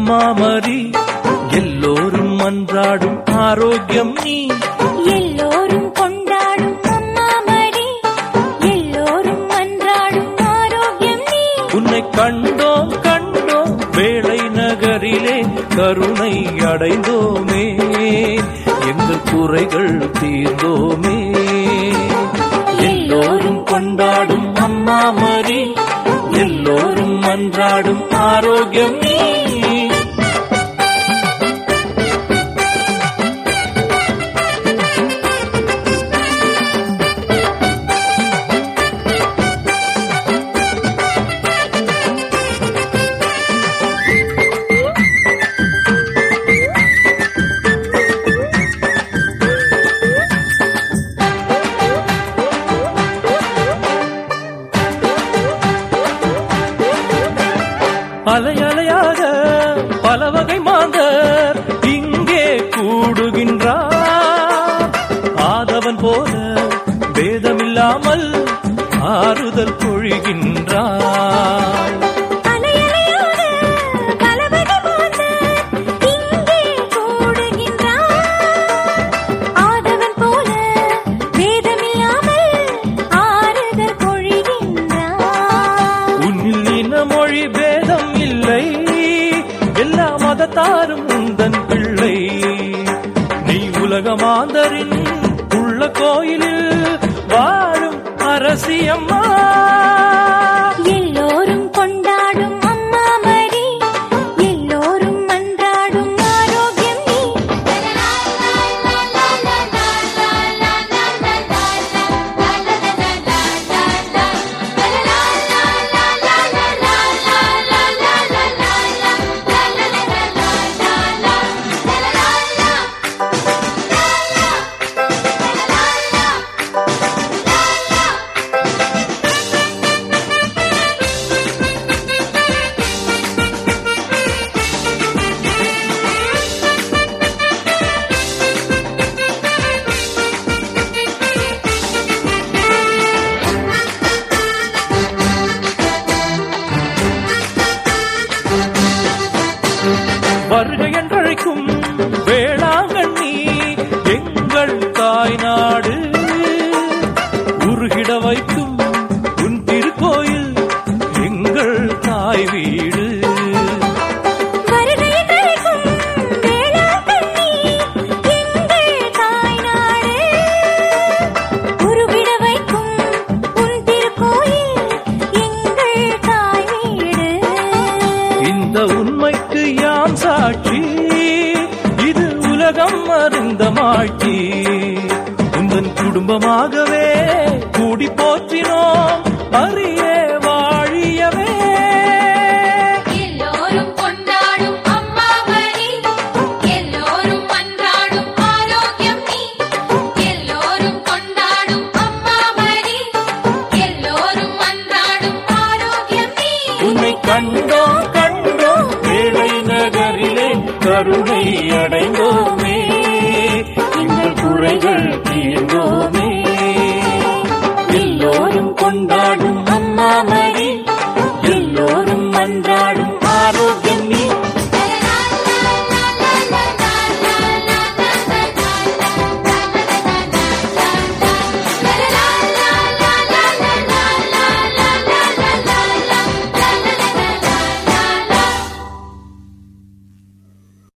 அம்மா மரி எல்லோரும் மன்றாடும் ஆரோக்கியம் நீ எல்லோரும் கொண்டாடும் அம்மா மடி எல்லோரும் மன்றாடும் ஆரோக்கியம் நீ உன்னை கண்டோம் கண்டோம் வேளை நகரிலே கருணை அடைந்தோமே எங்கள் குறைகள் தீர்ந்தோமே எல்லோரும் கொண்டாடும் அம்மா மரி எல்லோரும் மன்றாடும் ஆரோக்கியம் நீ அலை அலையாக பல வகை மாந்தர் இங்கே கூடுகின்றார் ஆதவன் போல பேதமில்லாமல் ஆறுதல் பொழிகின்றார் அலையலையாக பலவகை மாந்தர் இங்கே கூடுகின்றார். ஆதவன் போல வேதமில்லாமல் ஆறுதல் பொழிகின்றார். உன்னில் இன மொழி பேதம் இல்லை எல்லா மதத்தாரும் உந்தன் பிள்ளை நீ உலக மாந்தரின் உள்ள கோயிலில் வாழும் அரசியம்மா எல்லோரும் கொண்டாடும் அம்மா மடி எல்லோரும் மன்றாடும் ஆரோக்கியம் நீ வருகை என்றழைக்கும் வேளாங்கண்ணி எங்கள் தாய் நாடு உருகிட வைக்கும் உன் திருக்கோயில் எங்கள் தாய் வீடு வருகை தழைக்கும் வேளாங்கண்ணி எங்கள் தாய்நாடு. உருவிட வைக்கும் உன் திருக்கோயில் எங்கள் தாய் வீடு. இந்த உண்மைக்கு யாம் சாட்சி இது உலகம் அறிந்த மாட்சி உந்தன் குடும்பமாகவே கூடி போற்றினோம் அரிய வாழியவே எல்லோரும் கொண்டாடும் அம்மா மரி எல்லோரும் மன்றாடும் ஆரோக்கியம் நீ எல்லோரும் கொண்டாடும் அம்மா மரி எல்லோரும் மன்றாடும் ஆரோக்கியம் நீ உன்னை கண்டோம் கண்டோம் வேளை நகரிலே கருணை அடைந்தோமே எங்கள் குறைகள் தீர்ந்தோமே